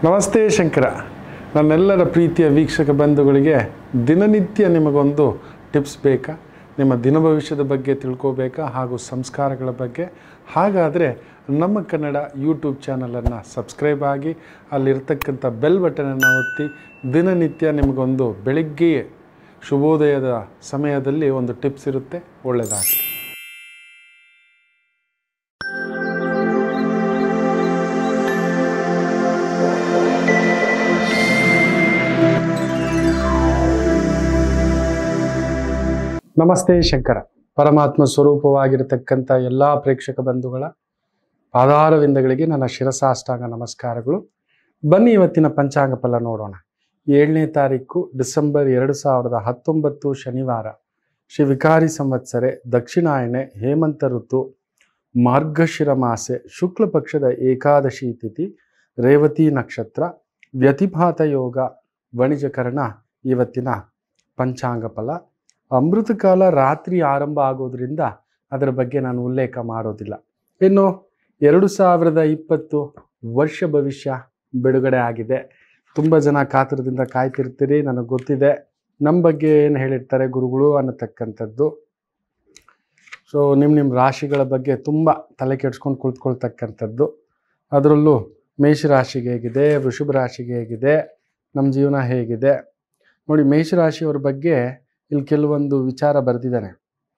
ನಮಸ್ತೆ ಶಂಕರ ನನ್ನೆಲ್ಲರ ಪ್ರೀತಿಯ ವೀಕ್ಷಕ ಬಂಧುಗಳಿಗೆ ದಿನನಿತ್ಯ ನಿಮಗೊಂದು ಟಿಪ್ಸ್ ಬೇಕಾ ನಿಮ್ಮ ದಿನ ಭವಿಷ್ಯದ ಬಗ್ಗೆ ತಿಳ್ಕೋಬೇಕಾ ಹಾಗೂ ಸಂಸ್ಕಾರಗಳ ಬಗ್ಗೆ ಹಾಗಾದರೆ ನಮ್ಮ ಕನ್ನಡ ಯೂಟ್ಯೂಬ್ ಚಾನಲನ್ನು ಸಬ್ಸ್ಕ್ರೈಬ್ ಆಗಿ ಅಲ್ಲಿರ್ತಕ್ಕಂಥ ಬೆಲ್ ಬಟನನ್ನು ಒತ್ತಿ ದಿನನಿತ್ಯ ನಿಮಗೊಂದು ಬೆಳಿಗ್ಗೆಯೇ ಶುಭೋದಯದ ಸಮಯದಲ್ಲಿ ಒಂದು ಟಿಪ್ಸ್ ಇರುತ್ತೆ ಒಳ್ಳೆಯದಾಗಲಿ ನಮಸ್ತೆ ಶಂಕರ ಪರಮಾತ್ಮ ಸ್ವರೂಪವಾಗಿರತಕ್ಕಂಥ ಎಲ್ಲ ಪ್ರೇಕ್ಷಕ ಬಂಧುಗಳ ಪಾದಾರವಿಂದಗಳಿಗೆ ನನ್ನ ಶಿರಸಾಷ್ಟಾಂಗ ನಮಸ್ಕಾರಗಳು ಬನ್ನಿ ಇವತ್ತಿನ ಪಂಚಾಂಗ ಫಲ ನೋಡೋಣ ಏಳನೇ ತಾರೀಕು ಡಿಸೆಂಬರ್ ಎರಡು ಸಾವಿರದ ಹತ್ತೊಂಬತ್ತು ಶನಿವಾರ ಶ್ರೀ ವಿಕಾರಿ ಸಂವತ್ಸರೆ ದಕ್ಷಿಣಾಯಣೆ ಹೇಮಂತ ಋತು ಮಾರ್ಗಶಿರ ಮಾಸೆ ಶುಕ್ಲ ಪಕ್ಷದ ಏಕಾದಶಿ ತಿಥಿ ರೇವತಿ ನಕ್ಷತ್ರ ವ್ಯತಿಪಾತ ಯೋಗ ವಣಿಜಕರಣ ಇವತ್ತಿನ ಪಂಚಾಂಗ ಫಲ ಅಮೃತ ಕಾಲ ರಾತ್ರಿ ಆರಂಭ ಆಗೋದ್ರಿಂದ ಅದರ ಬಗ್ಗೆ ನಾನು ಉಲ್ಲೇಖ ಮಾಡೋದಿಲ್ಲ ಇನ್ನು ಎರಡು ಸಾವಿರದ ಇಪ್ಪತ್ತು ವರ್ಷ ಭವಿಷ್ಯ ಬಿಡುಗಡೆ ಆಗಿದೆ ತುಂಬ ಜನ ಕಾತುರದಿಂದ ಕಾಯ್ತಿರ್ತೀರಿ ನನಗೆ ಗೊತ್ತಿದೆ ನಮ್ಮ ಬಗ್ಗೆ ಏನು ಹೇಳಿರ್ತಾರೆ ಗುರುಗಳು ಅನ್ನತಕ್ಕಂಥದ್ದು ಸೊ ನಿಮ್ಮ ನಿಮ್ಮ ರಾಶಿಗಳ ಬಗ್ಗೆ ತುಂಬ ತಲೆ ಕೆಡ್ಸ್ಕೊಂಡು ಕುಳಿತುಕೊಳ್ತಕ್ಕಂಥದ್ದು ಅದರಲ್ಲೂ ಮೇಷರಾಶಿಗೆ ಹೇಗಿದೆ ವೃಷಭ ರಾಶಿಗೆ ಹೇಗಿದೆ ನಮ್ಮ ಜೀವನ ಹೇಗಿದೆ ನೋಡಿ ಮೇಷರಾಶಿಯವ್ರ ಬಗ್ಗೆ ಇಲ್ಲಿ ಕೆಲವೊಂದು ವಿಚಾರ ಬರೆದಿದ್ದಾನೆ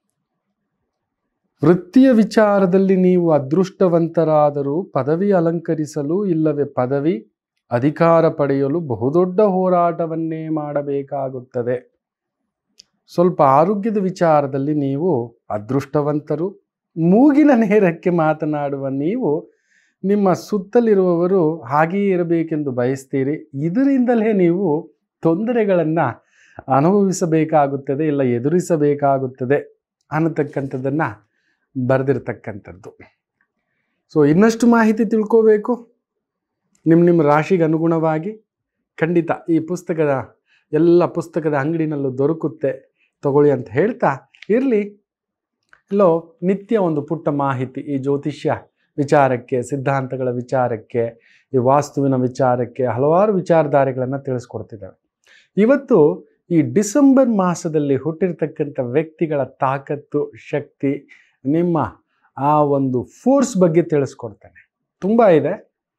ವೃತ್ತಿಯ ವಿಚಾರದಲ್ಲಿ ನೀವು ಅದೃಷ್ಟವಂತರಾದರೂ ಪದವಿ ಅಲಂಕರಿಸಲು ಇಲ್ಲವೇ ಪದವಿ ಅಧಿಕಾರ ಪಡೆಯಲು ಬಹುದೊಡ್ಡ ಹೋರಾಟವನ್ನೇ ಮಾಡಬೇಕಾಗುತ್ತದೆ ಸ್ವಲ್ಪ ಆರೋಗ್ಯದ ವಿಚಾರದಲ್ಲಿ ನೀವು ಅದೃಷ್ಟವಂತರು ಮೂಗಿನ ನೇರಕ್ಕೆ ಮಾತನಾಡುವ ನೀವು ನಿಮ್ಮ ಸುತ್ತಲಿರುವವರು ಹಾಗೆಯೇ ಇರಬೇಕೆಂದು ಬಯಸ್ತೀರಿ ಇದರಿಂದಲೇ ನೀವು ತೊಂದರೆಗಳನ್ನು ಅನುಭವಿಸಬೇಕಾಗುತ್ತದೆ ಇಲ್ಲ ಎದುರಿಸಬೇಕಾಗುತ್ತದೆ ಅನ್ನತಕ್ಕಂಥದ್ದನ್ನು ಬರೆದಿರ್ತಕ್ಕಂಥದ್ದು ಸೊ ಇನ್ನಷ್ಟು ಮಾಹಿತಿ ತಿಳ್ಕೋಬೇಕು ನಿಮ್ಮ ನಿಮ್ಮ ರಾಶಿಗೆ ಅನುಗುಣವಾಗಿ ಖಂಡಿತ ಈ ಪುಸ್ತಕದ ಎಲ್ಲ ಪುಸ್ತಕದ ಅಂಗಡಿನಲ್ಲೂ ದೊರಕುತ್ತೆ ತಗೊಳ್ಳಿ ಅಂತ ಹೇಳ್ತಾ ಇರಲಿ ಇಲ್ಲೋ ನಿತ್ಯ ಒಂದು ಪುಟ್ಟ ಮಾಹಿತಿ ಈ ಜ್ಯೋತಿಷ್ಯ ವಿಚಾರಕ್ಕೆ ಸಿದ್ಧಾಂತಗಳ ವಿಚಾರಕ್ಕೆ ಈ ವಾಸ್ತುವಿನ ವಿಚಾರಕ್ಕೆ ಹಲವಾರು ವಿಚಾರಧಾರೆಗಳನ್ನು ತಿಳಿಸ್ಕೊಡ್ತಿದ್ದಾವೆ ಇವತ್ತು ಈ ಡಿಸೆಂಬರ್ ಮಾಸದಲ್ಲಿ ಹುಟ್ಟಿರ್ತಕ್ಕಂಥ ವ್ಯಕ್ತಿಗಳ ತಾಕತ್ತು ಶಕ್ತಿ ನಿಮ್ಮ ಆ ಒಂದು ಫೋರ್ಸ್ ಬಗ್ಗೆ ತಿಳಿಸ್ಕೊಡ್ತಾನೆ ತುಂಬ ಇದೆ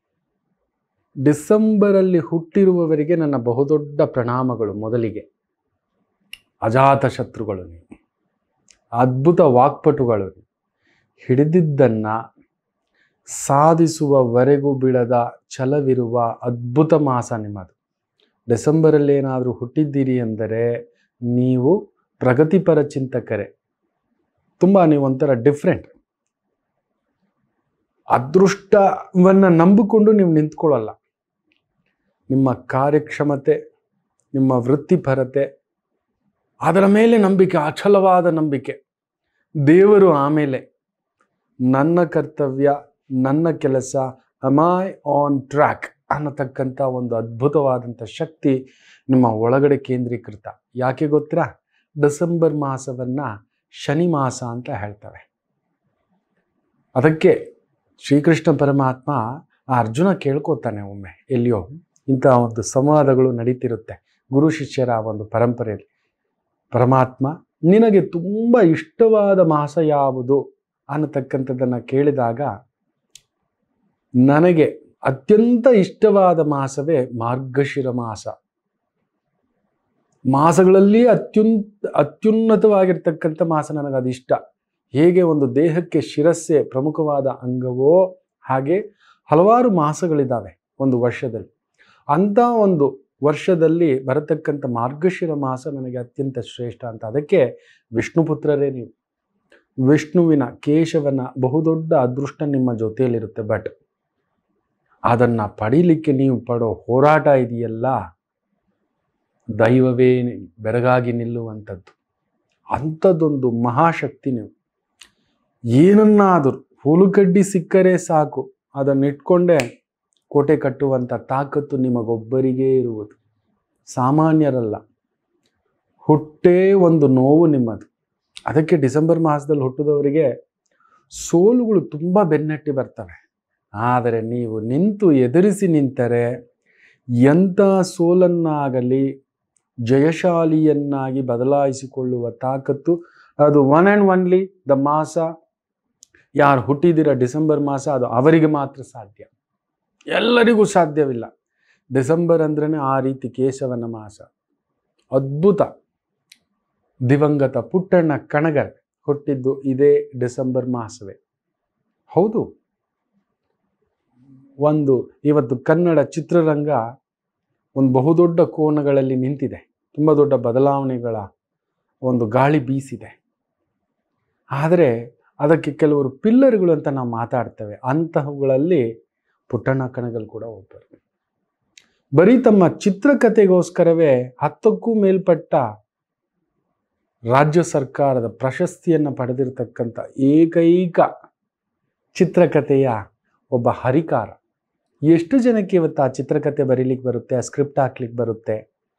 ಡಿಸೆಂಬರಲ್ಲಿ ಹುಟ್ಟಿರುವವರಿಗೆ ನನ್ನ ಬಹುದೊಡ್ಡ ಪ್ರಣಾಮಗಳು ಮೊದಲಿಗೆ ಅಜಾತ ಶತ್ರುಗಳು ನೀವು ಅದ್ಭುತ ವಾಕ್ಪಟುಗಳು ನೀವು. ಹಿಡಿದಿದ್ದನ್ನು ಸಾಧಿಸುವವರೆಗೂ ಬಿಡದ ಛಲವಿರುವ ಅದ್ಭುತ ಮಾಸ ನಿಮ್ಮದು ಡಿಸೆಂಬರಲ್ಲಿ ಏನಾದರೂ ಹುಟ್ಟಿದ್ದೀರಿ ಎಂದರೆ ನೀವು ಪ್ರಗತಿಪರ ಚಿಂತಕರೇ ತುಂಬ ನೀವು ಒಂಥರ ಡಿಫ್ರೆಂಟ್ ಅದೃಷ್ಟವನ್ನು ನಂಬಿಕೊಂಡು ನೀವು ನಿಂತ್ಕೊಳ್ಳಲ್ಲ ನಿಮ್ಮ ಕಾರ್ಯಕ್ಷಮತೆ ನಿಮ್ಮ ವೃತ್ತಿಪರತೆ ಅದರ ಮೇಲೆ ನಂಬಿಕೆ ಅಚಲವಾದ ನಂಬಿಕೆ ದೇವರು ಆಮೇಲೆ ನನ್ನ ಕರ್ತವ್ಯ ನನ್ನ ಕೆಲಸ ಅಮಾಯ್ ಆನ್ ಟ್ರ್ಯಾಕ್ ಅನ್ನತಕ್ಕಂಥ ಒಂದು ಅದ್ಭುತವಾದಂಥ ಶಕ್ತಿ ನಿಮ್ಮ ಒಳಗಡೆ ಕೇಂದ್ರೀಕೃತ ಯಾಕೆ ಗೊತ್ತಾ ಡಿಸೆಂಬರ್ ಮಾಸವನ್ನು ಶನಿ ಮಾಸ ಅಂತ ಹೇಳ್ತಾರೆ ಅದಕ್ಕೆ ಶ್ರೀಕೃಷ್ಣ ಪರಮಾತ್ಮ ಆ ಅರ್ಜುನ ಕೇಳ್ಕೊತಾನೆ ಒಮ್ಮೆ ಎಲ್ಲಿಯೋ ಇಂಥ ಒಂದು ಸಂವಾದಗಳು ನಡೀತಿರುತ್ತೆ ಗುರು ಶಿಷ್ಯರ ಒಂದು ಪರಂಪರೆಯಲ್ಲಿ ಪರಮಾತ್ಮ ನಿನಗೆ ತುಂಬ ಇಷ್ಟವಾದ ಮಾಸ ಯಾವುದು ಅನ್ನತಕ್ಕಂಥದ್ದನ್ನು ಕೇಳಿದಾಗ ನನಗೆ ಅತ್ಯಂತ ಇಷ್ಟವಾದ ಮಾಸವೇ ಮಾರ್ಗಶಿರ ಮಾಸ ಮಾಸಗಳಲ್ಲಿ ಅತ್ಯುನ್ ಅತ್ಯುನ್ನತವಾಗಿರ್ತಕ್ಕಂಥ ಮಾಸ ನನಗೆ ಅದಿಷ್ಟ ಹೇಗೆ ಒಂದು ದೇಹಕ್ಕೆ ಶಿರಸ್ಸೆ ಪ್ರಮುಖವಾದ ಅಂಗವೋ ಹಾಗೆ ಹಲವಾರು ಮಾಸಗಳಿದ್ದಾವೆ ಒಂದು ವರ್ಷದಲ್ಲಿ ಅಂಥ ಒಂದು ವರ್ಷದಲ್ಲಿ ಬರತಕ್ಕಂಥ ಮಾರ್ಗಶಿರ ಮಾಸ ನನಗೆ ಅತ್ಯಂತ ಶ್ರೇಷ್ಠ ಅಂತ ಅದಕ್ಕೆ ವಿಷ್ಣುಪುತ್ರರೇ ನೀವು ವಿಷ್ಣುವಿನ ಕೇಶವನ ಬಹುದೊಡ್ಡ ಅದೃಷ್ಟ ನಿಮ್ಮ ಜೊತೆಯಲ್ಲಿರುತ್ತೆ ಬಟ್ ಅದನ್ನು ಪಡೀಲಿಕ್ಕೆ ನೀವು ಪಡೋ ಹೋರಾಟ ಇದೆಯಲ್ಲ ದೈವವೇ ಬೆರಗಾಗಿ ನಿಲ್ಲುವಂಥದ್ದು ಅಂಥದ್ದೊಂದು ಮಹಾಶಕ್ತಿ ನೀವು ಏನನ್ನಾದರೂ ಹುಲುಕಡ್ಡಿ ಸಿಕ್ಕರೆ ಸಾಕು ಅದನ್ನು ಇಟ್ಕೊಂಡೇ ಕೋಟೆ ಕಟ್ಟುವಂಥ ತಾಕತ್ತು ನಿಮಗೊಬ್ಬರಿಗೇ ಇರುವುದು ಸಾಮಾನ್ಯರಲ್ಲ ಹುಟ್ಟೇ ಒಂದು ನೋವು ನಿಮ್ಮದು ಅದಕ್ಕೆ ಡಿಸೆಂಬರ್ ಮಾಸದಲ್ಲಿ ಹುಟ್ಟಿದವರಿಗೆ ಸೋಲುಗಳು ತುಂಬ ಬೆನ್ನಟ್ಟಿ ಬರ್ತವೆ ಆದರೆ ನೀವು ನಿಂತು ಎದುರಿಸಿ ನಿಂತರೆ ಎಂಥ ಸೋಲನ್ನಾಗಲಿ ಜಯಶಾಲಿಯನ್ನಾಗಿ ಬದಲಾಯಿಸಿಕೊಳ್ಳುವ ತಾಕತ್ತು ಅದು ಒನ್ ಆ್ಯಂಡ್ ಒನ್ಲಿ ದ ಮಾಸ ಯಾರು ಹುಟ್ಟಿದಿರ ಡಿಸೆಂಬರ್ ಮಾಸ ಅದು ಅವರಿಗೆ ಮಾತ್ರ ಸಾಧ್ಯ ಎಲ್ಲರಿಗೂ ಸಾಧ್ಯವಿಲ್ಲ ಡಿಸೆಂಬರ್ ಅಂದ್ರೇ ಆ ರೀತಿ ಕೇಶವನ ಮಾಸ ಅದ್ಭುತ ದಿವಂಗತ ಪುಟ್ಟಣ್ಣ ಕಣಗರ್ ಹುಟ್ಟಿದ್ದು ಇದೇ ಡಿಸೆಂಬರ್ ಮಾಸವೇ ಹೌದು ಒಂದು ಇವತ್ತು ಕನ್ನಡ ಚಿತ್ರರಂಗ ಒಂದು ಬಹುದೊಡ್ಡ ಕೋನಗಳಲ್ಲಿ ನಿಂತಿದೆ ತುಂಬ ದೊಡ್ಡ ಬದಲಾವಣೆಗಳ ಒಂದು ಗಾಳಿ ಬೀಸಿದೆ ಆದರೆ ಅದಕ್ಕೆ ಕೆಲವರು ಪಿಲ್ಲರ್ಗಳು ಅಂತ ನಾವು ಮಾತಾಡ್ತೇವೆ ಅಂತಹವುಗಳಲ್ಲಿ ಪುಟ್ಟಣ್ಣ ಕಣಗಲ್ ಕೂಡ ಒಬ್ಬರು ಬರೀ ತಮ್ಮ ಚಿತ್ರಕಥೆಗೋಸ್ಕರವೇ ಹತ್ತಕ್ಕೂ ಮೇಲ್ಪಟ್ಟ ರಾಜ್ಯ ಸರ್ಕಾರದ ಪ್ರಶಸ್ತಿಯನ್ನು ಪಡೆದಿರತಕ್ಕಂಥ ಏಕೈಕ ಚಿತ್ರಕಥೆಯ ಒಬ್ಬ ಹರಿಕಾರ ಎಷ್ಟು ಜನಕ್ಕೆ ಇವತ್ತು ಆ ಚಿತ್ರಕಥೆ ಬರೀಲಿಕ್ಕೆ ಬರುತ್ತೆ ಆ ಸ್ಕ್ರಿಪ್ಟ್ ಹಾಕ್ಲಿಕ್ಕೆ ಬರುತ್ತೆ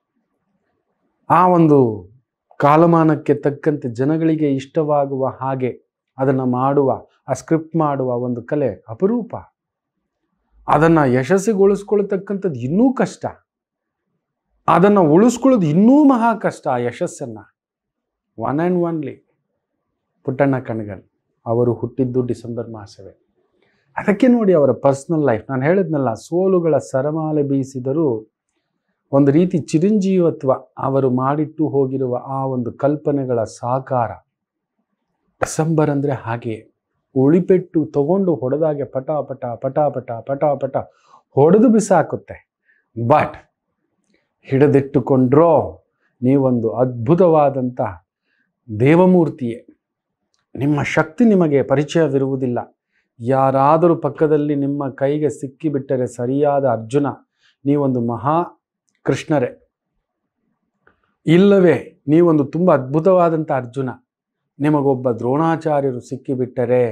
ಆ ಒಂದು ಕಾಲಮಾನಕ್ಕೆ ತಕ್ಕಂತೆ ಜನಗಳಿಗೆ ಇಷ್ಟವಾಗುವ ಹಾಗೆ ಅದನ್ನು ಮಾಡುವ ಆ ಸ್ಕ್ರಿಪ್ಟ್ ಮಾಡುವ ಒಂದು ಕಲೆ ಅಪರೂಪ ಅದನ್ನು ಯಶಸ್ಸಿಗೊಳಿಸ್ಕೊಳ್ತಕ್ಕಂಥದ್ದು ಇನ್ನೂ ಕಷ್ಟ ಅದನ್ನು ಉಳಿಸ್ಕೊಳ್ಳೋದು ಇನ್ನೂ ಮಹಾ ಕಷ್ಟ ಆ ಯಶಸ್ಸನ್ನು one and only Puttanna Kanagal ಅವರು ಹುಟ್ಟಿದ್ದು ಡಿಸೆಂಬರ್ ಮಾಸವೇ ಅದಕ್ಕೆ ನೋಡಿ ಅವರ ಪರ್ಸ್ನಲ್ ಲೈಫ್ ನಾನು ಹೇಳಿದ್ನಲ್ಲ ಸೋಲುಗಳ ಸರಮಾಲೆ ಬೀಸಿದರೂ ಒಂದು ರೀತಿ ಚಿರಂಜೀವತ್ವ ಅವರು ಮಾಡಿಟ್ಟು ಹೋಗಿರುವ ಆ ಒಂದು ಕಲ್ಪನೆಗಳ ಸಾಕಾರ ಡಿಸೆಂಬರ್ ಅಂದರೆ ಹಾಗೆ ಉಳಿಪೆಟ್ಟು ತಗೊಂಡು ಹೊಡೆದಾಗೆ ಪಟ ಪಟ ಪಟ ಪಟ ಪಟ ಪಟ ಹೊಡೆದು ಬಿಸಾಕುತ್ತೆ ಬಟ್ ಹಿಡಿದಿಟ್ಟುಕೊಂಡ್ರೋ ನೀವೊಂದು ಅದ್ಭುತವಾದಂಥ ದೇವಮೂರ್ತಿಯೇ ನಿಮ್ಮ ಶಕ್ತಿ ನಿಮಗೆ ಪರಿಚಯವಿರುವುದಿಲ್ಲ ಯಾರಾದರೂ ಪಕ್ಕದಲ್ಲಿ ನಿಮ್ಮ ಕೈಗೆ ಸಿಕ್ಕಿಬಿಟ್ಟರೆ ಸರಿಯಾದ ಅರ್ಜುನ ನೀವೊಂದು ಮಹಾ ಕೃಷ್ಣರೇ ಇಲ್ಲವೇ ನೀವೊಂದು ತುಂಬ ಅದ್ಭುತವಾದಂಥ ಅರ್ಜುನ ನಿಮಗೊಬ್ಬ ದ್ರೋಣಾಚಾರ್ಯರು ಸಿಕ್ಕಿಬಿಟ್ಟರೆ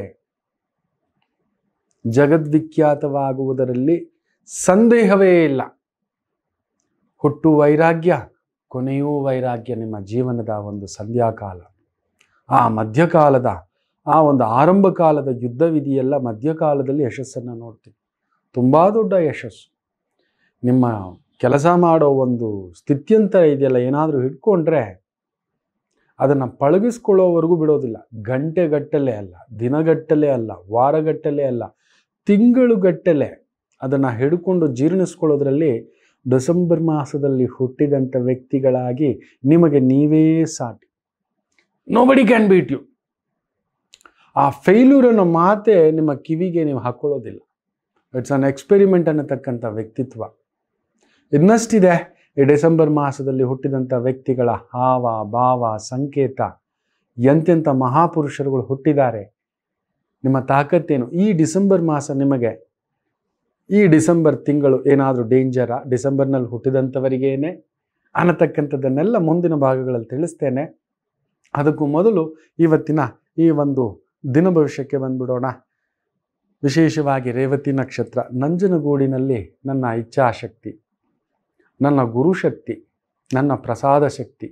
ಜಗದ್ವಿಖ್ಯಾತವಾಗುವುದರಲ್ಲಿ ಸಂದೇಹವೇ ಇಲ್ಲ ಹುಟ್ಟು ವೈರಾಗ್ಯ ಕೊನೆಯೂ ವೈರಾಗ್ಯ ನಿಮ್ಮ ಜೀವನದ ಒಂದು ಸಂಧ್ಯಾಕಾಲ ಆ ಮಧ್ಯಕಾಲದ ಆ ಒಂದು ಆರಂಭ ಕಾಲದ ಯುದ್ಧ ವಿಧಿಯೆಲ್ಲ ಮಧ್ಯಕಾಲದಲ್ಲಿ ಯಶಸ್ಸನ್ನು ನೋಡ್ತೀವಿ ತುಂಬ ದೊಡ್ಡ ಯಶಸ್ಸು ನಿಮ್ಮ ಕೆಲಸ ಮಾಡೋ ಒಂದು ಸ್ಥಿತ್ಯಂತರ ಇದೆಯಲ್ಲ ಏನಾದರೂ ಹಿಡ್ಕೊಂಡ್ರೆ ಅದನ್ನು ಪಳಗಿಸ್ಕೊಳ್ಳೋವರೆಗೂ ಬಿಡೋದಿಲ್ಲ ಗಂಟೆಗಟ್ಟಲೆ ಅಲ್ಲ ದಿನಗಟ್ಟಲೆ ಅಲ್ಲ ವಾರಗಟ್ಟಲೆ ಅಲ್ಲ ತಿಂಗಳುಗಟ್ಟಲೆ ಅದನ್ನು ಹಿಡ್ಕೊಂಡು ಜೀರ್ಣಿಸ್ಕೊಳ್ಳೋದ್ರಲ್ಲಿ ಡಿಸೆಂಬರ್ ಮಾಸದಲ್ಲಿ ಹುಟ್ಟಿದಂಥ ವ್ಯಕ್ತಿಗಳಾಗಿ ನಿಮಗೆ ನೀವೇ ಸಾಟಿ ನೋಬಡಿ ಕ್ಯಾನ್ ಬೀಟ್ ಯು ಆ ಫೇಲ್ಯೂರ್ ಅನ್ನೋ ಮಾತೆ ನಿಮ್ಮ ಕಿವಿಗೆ ನೀವು ಹಾಕ್ಕೊಳ್ಳೋದಿಲ್ಲ ಇಟ್ಸ್ ಅನ್ ಎಕ್ಸ್ಪೆರಿಮೆಂಟ್ ಅನ್ನತಕ್ಕಂಥ ವ್ಯಕ್ತಿತ್ವ ಇನ್ನಷ್ಟಿದೆ ಈ ಡಿಸೆಂಬರ್ ಮಾಸದಲ್ಲಿ ಹುಟ್ಟಿದಂಥ ವ್ಯಕ್ತಿಗಳ ಹಾವ ಭಾವ ಸಂಕೇತ ಎಂತೆಂಥ ಮಹಾಪುರುಷರುಗಳು ಹುಟ್ಟಿದ್ದಾರೆ ನಿಮ್ಮ ತಾಕತ್ತೇನು ಈ ಡಿಸೆಂಬರ್ ಮಾಸ ನಿಮಗೆ ಈ ಡಿಸೆಂಬರ್ ತಿಂಗಳು ಏನಾದರೂ ಡೇಂಜರಾ ಡಿಸೆಂಬರ್ನಲ್ಲಿ ಹುಟ್ಟಿದಂಥವರಿಗೇನೆ ಅನ್ನತಕ್ಕಂಥದ್ದನ್ನೆಲ್ಲ ಮುಂದಿನ ಭಾಗಗಳಲ್ಲಿ ತಿಳಿಸ್ತೇನೆ ಅದಕ್ಕೂ ಮೊದಲು ಇವತ್ತಿನ ಈ ಒಂದು ದಿನ ಭವಿಷ್ಯಕ್ಕೆ ಬಂದ್ಬಿಡೋಣ ವಿಶೇಷವಾಗಿ ರೇವತಿ ನಕ್ಷತ್ರ ನಂಜನಗೂಡಿನಲ್ಲಿ ನನ್ನ ಇಚ್ಛಾಶಕ್ತಿ ನನ್ನ ಗುರುಶಕ್ತಿ ನನ್ನ ಪ್ರಸಾದ ಶಕ್ತಿ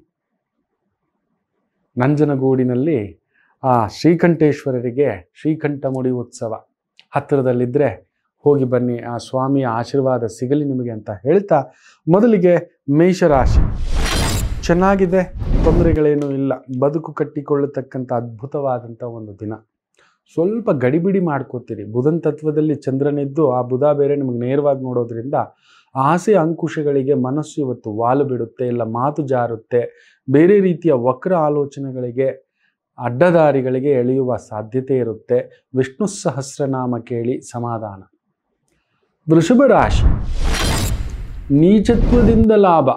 ನಂಜನಗೂಡಿನಲ್ಲಿ ಆ ಶ್ರೀಕಂಠೇಶ್ವರರಿಗೆ ಶ್ರೀಕಂಠಮುಡಿ ಉತ್ಸವ ಹತ್ತಿರದಲ್ಲಿದ್ದರೆ ಹೋಗಿ ಬನ್ನಿ ಆ ಸ್ವಾಮಿಯ ಆಶೀರ್ವಾದ ಸಿಗಲಿ ನಿಮಗೆ ಅಂತ ಹೇಳ್ತಾ ಮೊದಲಿಗೆ ಮೇಷರಾಶಿ ಚೆನ್ನಾಗಿದೆ ತೊಂದರೆಗಳೇನೂ ಇಲ್ಲ ಬದುಕು ಕಟ್ಟಿಕೊಳ್ಳತಕ್ಕಂಥ ಅದ್ಭುತವಾದಂಥ ಒಂದು ದಿನ ಸ್ವಲ್ಪ ಗಡಿಬಿಡಿ ಮಾಡ್ಕೋತೀರಿ ಬುಧನ್ ತತ್ವದಲ್ಲಿ ಚಂದ್ರನಿದ್ದು ಆ ಬುಧ ಬೇರೆ ನಿಮಗೆ ನೇರವಾಗಿ ನೋಡೋದ್ರಿಂದ ಆಸೆ ಅಂಕುಶಗಳಿಗೆ ಮನಸ್ಸು ಇವತ್ತು ವಾಲು ಬಿಡುತ್ತೆ ಇಲ್ಲ ಮಾತು ಜಾರುತ್ತೆ ಬೇರೆ ರೀತಿಯ ವಕ್ರ ಆಲೋಚನೆಗಳಿಗೆ ಅಡ್ಡದಾರಿಗಳಿಗೆ ಎಳೆಯುವ ಸಾಧ್ಯತೆ ಇರುತ್ತೆ ವಿಷ್ಣು ಸಹಸ್ರನಾಮ ಕೇಳಿ ಸಮಾಧಾನ ವೃಷಭ ರಾಶಿ ನೀಚತ್ವದಿಂದ ಲಾಭ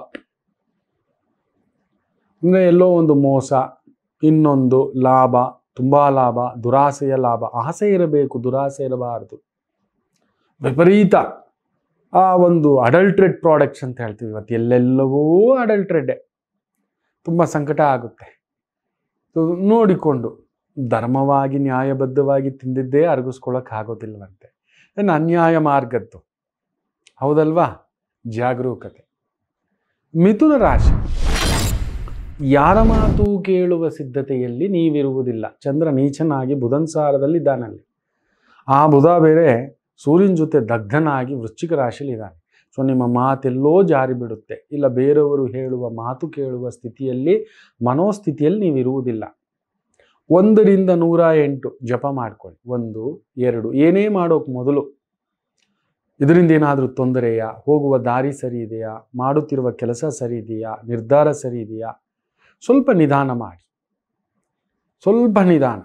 ಅಂದರೆ ಎಲ್ಲೋ ಒಂದು ಮೋಸ ಇನ್ನೊಂದು ಲಾಭ ತುಂಬ ಲಾಭ ದುರಾಸೆಯ ಲಾಭ ಆಸೆ ಇರಬೇಕು ದುರಾಸೆ ಇರಬಾರದು ವಿಪರೀತ ಆ ಒಂದು ಅಡಲ್ಟ್ರೇಟ್ ಪ್ರಾಡಕ್ಟ್ಸ್ ಅಂತ ಹೇಳ್ತೀವಿ ಇವತ್ತು ಎಲ್ಲೆಲ್ಲವೂ ಅಡಲ್ಟ್ರೇಡೆ ತುಂಬ ಸಂಕಟ ಆಗುತ್ತೆ ಸೊ ನೋಡಿಕೊಂಡು ಧರ್ಮವಾಗಿ ನ್ಯಾಯಬದ್ಧವಾಗಿ ತಿಂದಿದ್ದೇ ಅರಗಿಸ್ಕೊಳ್ಳೋಕೆ ಆಗೋದಿಲ್ವಂತೆ ಇನ್ನು ಅನ್ಯಾಯ ಮಾರ್ಗದ್ದು ಹೌದಲ್ವಾ ಜಾಗರೂಕತೆ ಮಿಥುನ ರಾಶಿ ಯಾರ ಮಾತು ಕೇಳುವ ಸಿದ್ಧತೆಯಲ್ಲಿ ನೀವಿರುವುದಿಲ್ಲ ಚಂದ್ರ ನೀಚನಾಗಿ ಬುಧನ್ಸಾರದಲ್ಲಿದ್ದಾನಲ್ಲಿ ಆ ಬುಧ ಬೇರೆ ಸೂರ್ಯನ ಜೊತೆ ದಗ್ಧನಾಗಿ ವೃಶ್ಚಿಕ ರಾಶಿಯಲ್ಲಿ ಇದ್ದಾನೆ ಸೊ ಸೊ ನಿಮ್ಮ ಮಾತೆಲ್ಲೋ ಜಾರಿ ಬಿಡುತ್ತೆ ಇಲ್ಲ ಬೇರೆಯವರು ಹೇಳುವ ಮಾತು ಕೇಳುವ ಸ್ಥಿತಿಯಲ್ಲಿ ಮನೋಸ್ಥಿತಿಯಲ್ಲಿ ನೀವು ಇರುವುದಿಲ್ಲ ಒಂದರಿಂದ ನೂರ ಎಂಟು ಜಪ ಮಾಡ್ಕೊಳ್ಳಿ ಒಂದು ಎರಡು ಏನೇ ಮಾಡೋಕೆ ಮೊದಲು ಇದರಿಂದ ಏನಾದರೂ ತೊಂದರೆಯಾ ಹೋಗುವ ದಾರಿ ಸರಿ ಇದೆಯಾ ಮಾಡುತ್ತಿರುವ ಕೆಲಸ ಸರಿ ಇದೆಯಾ ನಿರ್ಧಾರ ಸರಿ ಇದೆಯಾ ಸ್ವಲ್ಪ ನಿಧಾನ ಮಾಡಿ ಸ್ವಲ್ಪ ನಿಧಾನ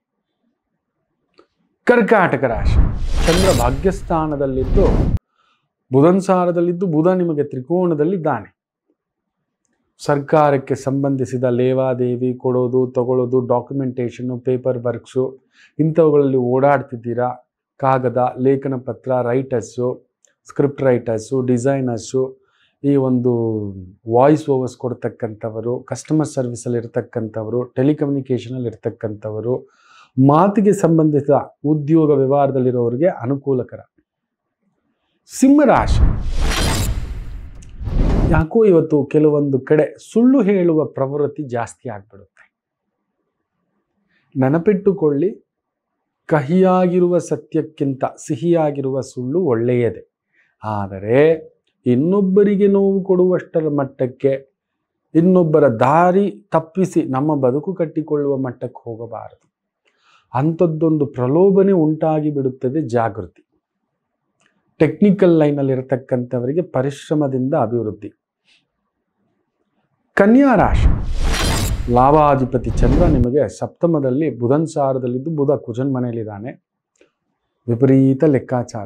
ಕರ್ಕಾಟಕ ರಾಶಿ ಚಂದ್ರ ಭಾಗ್ಯಸ್ಥಾನದಲ್ಲಿದ್ದು ಬುಧನ್ ಸಾರದಲ್ಲಿದ್ದು ಬುಧ ನಿಮಗೆ ತ್ರಿಕೋಣದಲ್ಲಿದ್ದಾನೆ ಸರ್ಕಾರಕ್ಕೆ ಸಂಬಂಧಿಸಿದ ಲೇವಾದೇವಿ ಕೊಡೋದು ತಗೊಳ್ಳೋದು ಡಾಕ್ಯುಮೆಂಟೇಷನ್ನು ಪೇಪರ್ ವರ್ಕ್ಸು ಇಂಥವುಗಳಲ್ಲಿ ಓಡಾಡ್ತಿದ್ದೀರಾ ಕಾಗದ ಲೇಖನ ಪತ್ರ ರೈಟರ್ಸು ಸ್ಕ್ರಿಪ್ಟ್ ರೈಟರ್ಸು ಡಿಸೈನರ್ಸು ಈ ಒಂದು ವಾಯ್ಸ್ ಓವರ್ಸ್ ಕೊಡ್ತಕ್ಕಂಥವರು ಕಸ್ಟಮರ್ ಸರ್ವಿಸಲ್ಲಿ ಇರ್ತಕ್ಕಂಥವರು ಟೆಲಿಕಮ್ಯುನಿಕೇಷನಲ್ಲಿ ಇರ್ತಕ್ಕಂಥವರು ಮಾತಿಗೆ ಸಂಬಂಧಿಸಿದ ಉದ್ಯೋಗ ವ್ಯವಹಾರದಲ್ಲಿರೋರಿಗೆ ಅನುಕೂಲಕರ ಸಿಂಹರಾಶಿ ಯಾಕೋ ಇವತ್ತು ಕೆಲವೊಂದು ಕಡೆ ಸುಳ್ಳು ಹೇಳುವ ಪ್ರವೃತ್ತಿ ಜಾಸ್ತಿ ಆಗ್ಬಿಡುತ್ತೆ ನೆನಪಿಟ್ಟುಕೊಳ್ಳಿ ಕಹಿಯಾಗಿರುವ ಸತ್ಯಕ್ಕಿಂತ ಸಿಹಿಯಾಗಿರುವ ಸುಳ್ಳು ಒಳ್ಳೆಯದೇ ಆದರೆ ಇನ್ನೊಬ್ಬರಿಗೆ ನೋವು ಕೊಡುವಷ್ಟರ ಮಟ್ಟಕ್ಕೆ ಇನ್ನೊಬ್ಬರ ದಾರಿ ತಪ್ಪಿಸಿ ನಮ್ಮ ಬದುಕು ಕಟ್ಟಿಕೊಳ್ಳುವ ಮಟ್ಟಕ್ಕೆ ಹೋಗಬಾರದು ಅಂಥದ್ದೊಂದು ಪ್ರಲೋಭನೆ ಉಂಟಾಗಿ ಬಿಡುತ್ತದೆ ಜಾಗೃತಿ ಟೆಕ್ನಿಕಲ್ ಲೈನಲ್ಲಿ ಇರತಕ್ಕಂಥವರಿಗೆ ಪರಿಶ್ರಮದಿಂದ ಅಭಿವೃದ್ಧಿ ಕನ್ಯಾ ರಾಶಿ ಲಾಭಾಧಿಪತಿ ಚಂದ್ರ ನಿಮಗೆ ಸಪ್ತಮದಲ್ಲಿ ಬುಧನ್ ಸಾರದಲ್ಲಿದ್ದು ಬುಧ ಕುಜನ್ ಮನೆಯಲ್ಲಿದ್ದಾನೆ ವಿಪರೀತ ಲೆಕ್ಕಾಚಾರ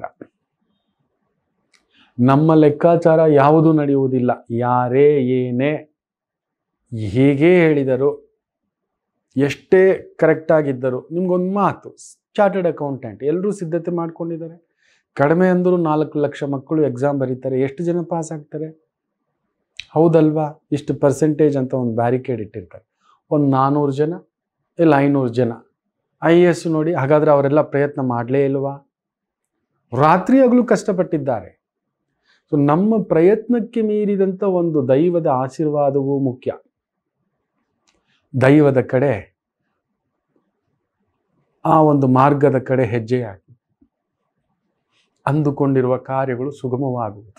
ನಮ್ಮ ಲೆಕ್ಕಾಚಾರ ಯಾವುದೂ ನಡೆಯುವುದಿಲ್ಲ ಯಾರೇ ಏನೇ ಹೇಗೆ ಹೇಳಿದರು ಎಷ್ಟೇ ಕರೆಕ್ಟಾಗಿದ್ದರು ನಿಮ್ಗೊಂದು ಮಾತು ಚಾರ್ಟರ್ಡ್ ಅಕೌಂಟೆಂಟ್ ಎಲ್ಲರೂ ಸಿದ್ಧತೆ ಮಾಡ್ಕೊಂಡಿದ್ದಾರೆ ಕಡಿಮೆ ಅಂದರೂ ನಾಲ್ಕು ಲಕ್ಷ ಮಕ್ಕಳು ಎಕ್ಸಾಮ್ ಬರೀತಾರೆ ಎಷ್ಟು ಜನ ಪಾಸ್ ಆಗ್ತಾರೆ ಹೌದಲ್ವಾ ಇಷ್ಟು ಪರ್ಸೆಂಟೇಜ್ ಅಂತ ಒಂದು ಬ್ಯಾರಿಕೇಡ್ ಇಟ್ಟಿರ್ತಾರೆ ಒಂದು ನಾನ್ನೂರು ಜನ ಇಲ್ಲ ಐನೂರು ಜನ ಐ ಎ ಎಸ್ ನೋಡಿ ಹಾಗಾದರೆ ಅವರೆಲ್ಲ ಪ್ರಯತ್ನ ಮಾಡಲೇ ಇಲ್ವಾ ರಾತ್ರಿ ಹಗಲು ಕಷ್ಟಪಟ್ಟಿದ್ದಾರೆ ಸೊ ನಮ್ಮ ಪ್ರಯತ್ನಕ್ಕೆ ಮೀರಿದಂಥ ಒಂದು ದೈವದ ಆಶೀರ್ವಾದವೂ ಮುಖ್ಯ ದೈವದ ಕಡೆ ಆ ಒಂದು ಮಾರ್ಗದ ಕಡೆ ಹೆಜ್ಜೆ ಹಾಕಿ ಅಂದುಕೊಂಡಿರುವ ಕಾರ್ಯಗಳು ಸುಗಮವಾಗುವುದು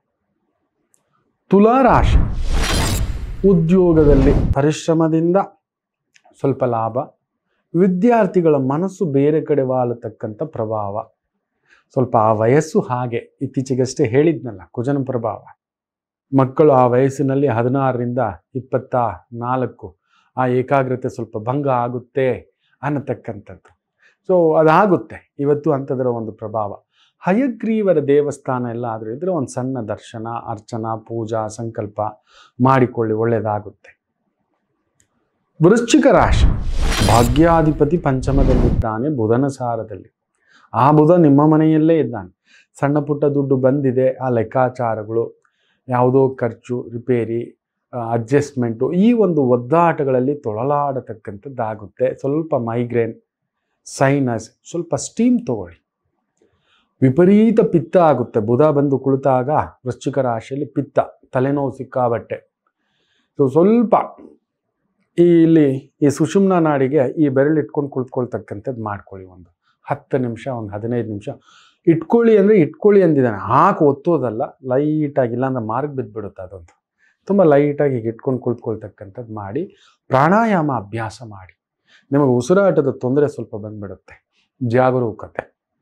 ತುಲಾರಾಶಿ ಉದ್ಯೋಗದಲ್ಲಿ ಪರಿಶ್ರಮದಿಂದ ಸ್ವಲ್ಪ ಲಾಭ ವಿದ್ಯಾರ್ಥಿಗಳ ಮನಸ್ಸು ಬೇರೆ ಕಡೆ ವಾಲತಕ್ಕಂಥ ಪ್ರಭಾವ ಸ್ವಲ್ಪ ಆ ವಯಸ್ಸು ಹಾಗೆ ಇತ್ತೀಚೆಗಷ್ಟೇ ಹೇಳಿದ್ನಲ್ಲ ಕುಜನ ಪ್ರಭಾವ ಮಕ್ಕಳು ಆ ವಯಸ್ಸಿನಲ್ಲಿ ಹದಿನಾರರಿಂದ ಇಪ್ಪತ್ತ ನಾಲ್ಕು ಆ ಏಕಾಗ್ರತೆ ಸ್ವಲ್ಪ ಭಂಗ ಆಗುತ್ತೆ ಅನ್ನತಕ್ಕಂಥದ್ದು ಸೊ ಅದಾಗುತ್ತೆ ಇವತ್ತು ಅಂಥದರ ಒಂದು ಪ್ರಭಾವ ಹಯಗ್ರೀವರ ದೇವಸ್ಥಾನ ಎಲ್ಲ ಆದರೂ ಇದ್ರೆ ಒಂದು ಸಣ್ಣ ದರ್ಶನ ಅರ್ಚನಾ ಪೂಜಾ ಸಂಕಲ್ಪ ಮಾಡಿಕೊಳ್ಳಿ ಒಳ್ಳೆಯದಾಗುತ್ತೆ ವೃಶ್ಚಿಕ ರಾಶಿ ಭಾಗ್ಯಾಧಿಪತಿ ಪಂಚಮದಲ್ಲಿದ್ದಾನೆ ಬುಧನ ಸಾರದಲ್ಲಿ ಆ ಬುಧ ನಿಮ್ಮ ಮನೆಯಲ್ಲೇ ಇದ್ದಾನೆ ಸಣ್ಣ ಪುಟ್ಟ ದುಡ್ಡು ಬಂದಿದೆ ಆ ಲೆಕ್ಕಾಚಾರಗಳು ಯಾವುದೋ ಖರ್ಚು ರಿಪೇರಿ ಅಡ್ಜಸ್ಟ್ಮೆಂಟು ಈ ಒಂದು ಒದ್ದಾಟಗಳಲ್ಲಿ ತೊಳಲಾಡತಕ್ಕಂಥದ್ದಾಗುತ್ತೆ ಸ್ವಲ್ಪ ಮೈಗ್ರೇನ್ ಸೈನಸ್ ಸ್ವಲ್ಪ ಸ್ಟೀಮ್ ತಗೊಳ್ಳಿ ವಿಪರೀತ ಪಿತ್ತ ಆಗುತ್ತೆ ಬುಧ ಬಂದು ಕುಳಿತಾಗ ವೃಶ್ಚಿಕ ರಾಶಿಯಲ್ಲಿ ಪಿತ್ತ ತಲೆನೋವು ಸಿಕ್ಕಾಬಟ್ಟೆ ಸೊ ಸ್ವಲ್ಪ ಈ ಇಲ್ಲಿ ಈ ಸುಷುಮ್ನ ನಾಡಿಗೆ ಈ ಬೆರಳು ಇಟ್ಕೊಂಡು ಕುಳಿತುಕೊಳ್ತಕ್ಕಂಥದ್ದು ಮಾಡ್ಕೊಳ್ಳಿ ಒಂದು ಹತ್ತು ನಿಮಿಷ ಒಂದು ಹದಿನೈದು ನಿಮಿಷ ಇಟ್ಕೊಳ್ಳಿ ಅಂದರೆ ಇಟ್ಕೊಳ್ಳಿ ಅಂದಿದ್ದಾನೆ ಹಾಕಿ ಒತ್ತೋದಲ್ಲ ಲೈಟಾಗಿ ಇಲ್ಲಾಂದ್ರೆ ಮಾರ್ಗ್ ಬಿದ್ದುಬಿಡುತ್ತೆ ಅದೊಂದು ತುಂಬ ಲೈಟಾಗಿ ಹೀಗೆ ಇಟ್ಕೊಂಡು ಕುಳಿತುಕೊಳ್ತಕ್ಕಂಥದ್ದು ಮಾಡಿ ಪ್ರಾಣಾಯಾಮ ಅಭ್ಯಾಸ ಮಾಡಿ ನಿಮಗೆ ಉಸಿರಾಟದ ತೊಂದರೆ ಸ್ವಲ್ಪ ಬಂದ್ಬಿಡುತ್ತೆ ಜಾಗರೂಕತೆ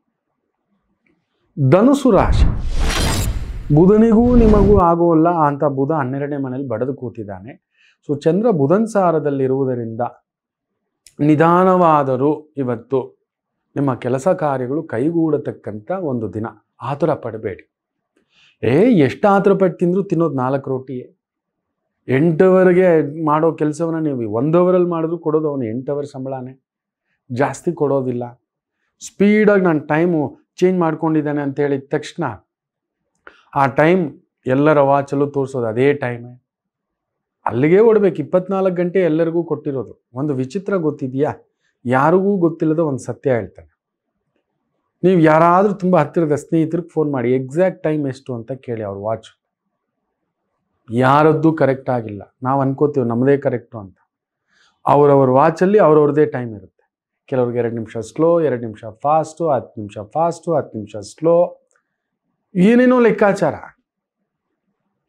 ಧನುಸು ರಾಶಿ ಬುಧನಿಗೂ ನಿಮಗೂ ಆಗೋಲ್ಲ ಅಂತ ಬುಧ ಹನ್ನೆರಡನೇ ಮನೇಲಿ ಬಡದು ಕೂತಿದ್ದಾನೆ ಸೊ ಚಂದ್ರ ಬುಧನ್ ಸಾರದಲ್ಲಿರುವುದರಿಂದ ನಿಧಾನವಾದರೂ ಇವತ್ತು ನಿಮ್ಮ ಕೆಲಸ ಕಾರ್ಯಗಳು ಕೈಗೂಡತಕ್ಕಂಥ ಒಂದು ದಿನ ಆತುರ ಪಡಬೇಡಿ ಏ ಎಷ್ಟು ಆತುರ ಪಟ್ಟು ತಿಂದರೂ ತಿನ್ನೋದು ನಾಲ್ಕು ರೋಟಿಯೇ ಎಂಟವರೆಗೆ ಮಾಡೋ ಕೆಲಸವನ್ನ ನೀವು ಒಂದು ಅವರಲ್ಲಿ ಮಾಡಿದ್ರು ಕೊಡೋದು ಅವನು ಎಂಟು ಅವರ್ ಸಂಬಳನೇ ಜಾಸ್ತಿ ಕೊಡೋದಿಲ್ಲ ಸ್ಪೀಡಾಗಿ ನಾನು ಟೈಮು ಚೇಂಜ್ ಮಾಡ್ಕೊಂಡಿದ್ದಾನೆ ಅಂತ ಹೇಳಿದ ತಕ್ಷಣ ಆ ಟೈಮ್ ಎಲ್ಲರ ವಾಚಲ್ಲೂ ತೋರಿಸೋದು ಅದೇ ಟೈಮೇ ಅಲ್ಲಿಗೆ ಓಡ್ಬೇಕು ಇಪ್ಪತ್ನಾಲ್ಕು ಗಂಟೆ ಎಲ್ಲರಿಗೂ ಕೊಟ್ಟಿರೋದು ಒಂದು ವಿಚಿತ್ರ ಗೊತ್ತಿದೆಯಾ ಯಾರಿಗೂ ಗೊತ್ತಿಲ್ಲದ ಒಂದು ಸತ್ಯ ಹೇಳ್ತಾನೆ ನೀವು ಯಾರಾದರೂ ತುಂಬ ಹತ್ತಿರದ ಸ್ನೇಹಿತರಿಗೆ ಫೋನ್ ಮಾಡಿ ಎಕ್ಸಾಕ್ಟ್ ಟೈಮ್ ಎಷ್ಟು ಅಂತ ಕೇಳಿ ಅವ್ರ ವಾಚ್ ಯಾರದ್ದು ಕರೆಕ್ಟ್ ಆಗಿಲ್ಲ ನಾವು ಅನ್ಕೋತೀವಿ ನಮ್ಮದೇ ಕರೆಕ್ಟು ಅಂತ ಅವ್ರವ್ರ ವಾಚಲ್ಲಿ ಅವ್ರವ್ರದ್ದೇ ಟೈಮ್ ಇರುತ್ತೆ ಕೆಲವ್ರಿಗೆ ಎರಡು ನಿಮಿಷ ಸ್ಲೋ ಎರಡು ನಿಮಿಷ ಫಾಸ್ಟು ಹತ್ತು ನಿಮಿಷ ಫಾಸ್ಟು ಹತ್ತು ನಿಮಿಷ ಸ್ಲೋ ಏನೇನೋ ಲೆಕ್ಕಾಚಾರ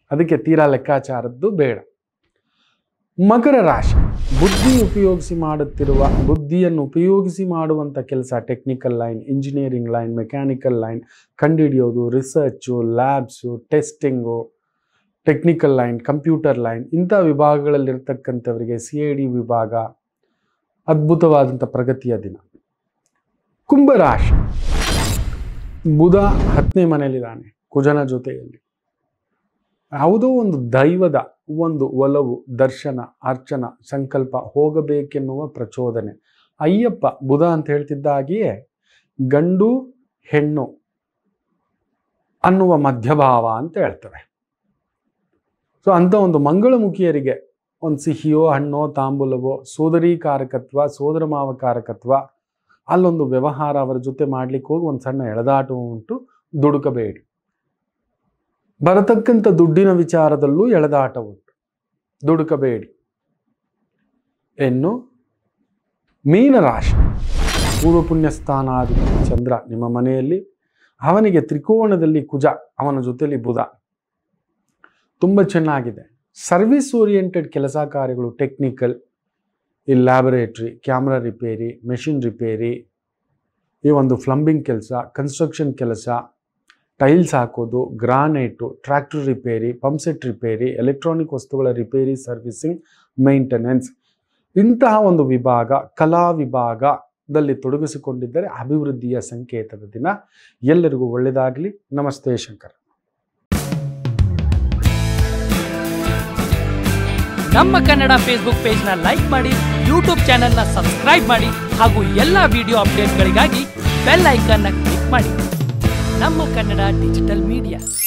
ಅದಕ್ಕೆ ತೀರಾ ಲೆಕ್ಕಾಚಾರದ್ದು ಬೇಡ ಮಕರ ರಾಶಿ ಬುದ್ಧಿ ಉಪಯೋಗಿಸಿ ಮಾಡುತ್ತಿರುವ ಬುದ್ಧಿಯನ್ನು ಉಪಯೋಗಿಸಿ ಮಾಡುವಂಥ ಕೆಲಸ technical line engineering line mechanical line ಕಂಡುಹಿಡಿಯೋದು research labs testing technical line computer line ಇಂಥ ವಿಭಾಗಗಳಲ್ಲಿರ್ತಕ್ಕಂಥವರಿಗೆ ಸಿ ಐ ಡಿ ವಿಭಾಗ ಅದ್ಭುತವಾದಂಥ ಪ್ರಗತಿಯ ದಿನ ಕುಂಭರಾಶಿ ಬುಧ ಹತ್ತನೇ ಮನೆಯಲ್ಲಿದ್ದಾನೆ ಕುಜನ ಜೊತೆಯಲ್ಲಿ ಯಾವುದೋ ಒಂದು ದೈವದ ಒಂದು ಒಲವು ದರ್ಶನ ಅರ್ಚನ ಸಂಕಲ್ಪ ಹೋಗಬೇಕೆನ್ನುವ ಪ್ರಚೋದನೆ ಅಯ್ಯಪ್ಪ ಬುಧ ಅಂತ ಹೇಳ್ತಿದ್ದ ಹಾಗೆಯೇ ಗಂಡು ಹೆಣ್ಣು ಅನ್ನುವ ಮಧ್ಯಭಾವ ಅಂತ ಹೇಳ್ತವೆ ಸೊ ಅಂಥ ಒಂದು ಮಂಗಳಮುಖಿಯರಿಗೆ ಒಂದು ಸಿಹಿಯೋ ಹಣ್ಣೋ ತಾಂಬೂಲವೋ ಸೋದರಿ ಕಾರಕತ್ವ ಸೋದರ ಮಾವ ಕಾರಕತ್ವ ಅಲ್ಲೊಂದು ವ್ಯವಹಾರ ಅವರ ಜೊತೆ ಮಾಡ್ಲಿಕ್ಕೆ ಹೋಗಿ ಒಂದು ಸಣ್ಣ ಎಳೆದಾಟ ಉಂಟು ದುಡುಕಬೇಡಿ ಬರತಕ್ಕಂಥ ದುಡ್ಡಿನ ವಿಚಾರದಲ್ಲೂ ಎಳೆದಾಟ ಉಂಟು ದುಡುಕಬೇಡಿ ಇನ್ನು ಮೀನರಾಶಿ ಪೂರ್ವ ಪುಣ್ಯ ಸ್ಥಾನಾಧಿಪತಿ ಚಂದ್ರ ನಿಮ್ಮ ಮನೆಯಲ್ಲಿ ಅವನಿಗೆ ತ್ರಿಕೋಣದಲ್ಲಿ ಕುಜ ಅವನ ಜೊತೆಯಲ್ಲಿ ಬುಧ ತುಂಬ ಚೆನ್ನಾಗಿದೆ ಸರ್ವಿಸ್ ಓರಿಯೆಂಟೆಡ್ ಕೆಲಸ ಕಾರ್ಯಗಳು ಟೆಕ್ನಿಕಲ್ ಈ ಲ್ಯಾಬೊರೇಟ್ರಿ ಕ್ಯಾಮ್ರಾ ರಿಪೇರಿ ಮೆಷಿನ್ ರಿಪೇರಿ ಈ ಒಂದು ಫ್ಲಂಬಿಂಗ್ ಕೆಲಸ ಕನ್ಸ್ಟ್ರಕ್ಷನ್ ಕೆಲಸ ಟೈಲ್ಸ್ ಹಾಕೋದು ಗ್ರಾನೈಟು ಟ್ರ್ಯಾಕ್ಟರ್ ರಿಪೇರಿ ಪಂಪ್ಸೆಟ್ ರಿಪೇರಿ ಎಲೆಕ್ಟ್ರಾನಿಕ್ ವಸ್ತುಗಳ ರಿಪೇರಿ ಸರ್ವಿಸಿಂಗ್ ಮೇಂಟೆನೆನ್ಸ್ ಇಂತಹ ಒಂದು ವಿಭಾಗ ಕಲಾ ವಿಭಾಗದಲ್ಲಿ ತೊಡಗಿಸಿಕೊಂಡಿದ್ದರೆ ಅಭಿವೃದ್ಧಿಯ ಸಂಕೇತದ ದಿನ ಎಲ್ಲರಿಗೂ ಒಳ್ಳೆಯದಾಗಲಿ ನಮಸ್ತೆ ಶಂಕರ್ ನಮ್ಮ ಕನ್ನಡ ಫೇಸ್ಬುಕ್ ಪೇಜ್ನ ಲೈಕ್ ಮಾಡಿ ಯೂಟ್ಯೂಬ್ ಚಾನೆಲ್ನ ಸಬ್ಸ್ಕ್ರೈಬ್ ಮಾಡಿ ಹಾಗೂ ಎಲ್ಲ ವಿಡಿಯೋ ಅಪ್ಡೇಟ್ಗಳಿಗಾಗಿ ಬೆಲ್ ಐಕನ್ನ ಕ್ಲಿಕ್ ಮಾಡಿ ನಮ್ಮ ಕನ್ನಡ ಡಿಜಿಟಲ್ ಮೀಡಿಯಾ